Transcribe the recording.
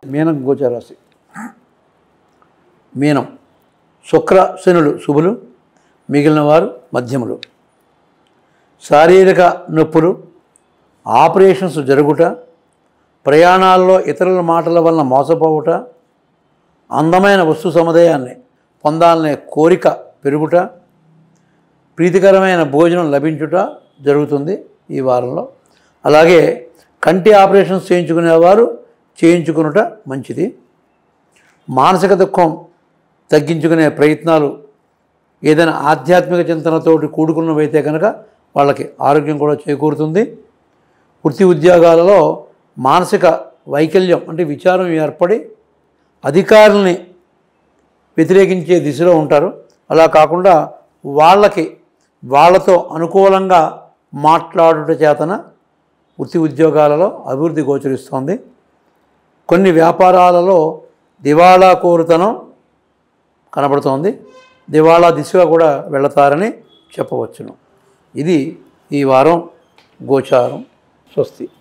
మీనం గోచరాశి మీనం శుక్ర శనులు శుభులు మిగిలిన వారు మధ్యములు శారీరక నొప్పులు ఆపరేషన్స్ జరుగుట ప్రయాణాల్లో ఇతరుల మాటల వలన మోసపోవుట అందమైన వస్తు సముదాయాన్ని పొందాలనే కోరిక పెరుగుట ప్రీతికరమైన భోజనం లభించుట జరుగుతుంది ఈ వారంలో అలాగే కంటి ఆపరేషన్స్ చేయించుకునేవారు చేయించుకునుట మంచిది మానసిక దుఃఖం తగ్గించుకునే ప్రయత్నాలు ఏదైనా ఆధ్యాత్మిక చింతనతోటి కూడుకున్నవైతే కనుక వాళ్ళకి ఆరోగ్యం కూడా చేకూరుతుంది వృత్తి ఉద్యోగాలలో మానసిక వైకల్యం అంటే విచారం ఏర్పడి అధికారుల్ని వ్యతిరేకించే దిశలో ఉంటారు అలా కాకుండా వాళ్ళకి వాళ్ళతో అనుకూలంగా మాట్లాడుట చేతన వృత్తి ఉద్యోగాలలో అభివృద్ధి గోచరిస్తోంది కొన్ని వ్యాపారాలలో దివాళా కోరుతనం కనబడుతోంది దివాళా దిశగా కూడా వెళతారని చెప్పవచ్చును ఇది ఈ వారం గోచారం స్వస్తి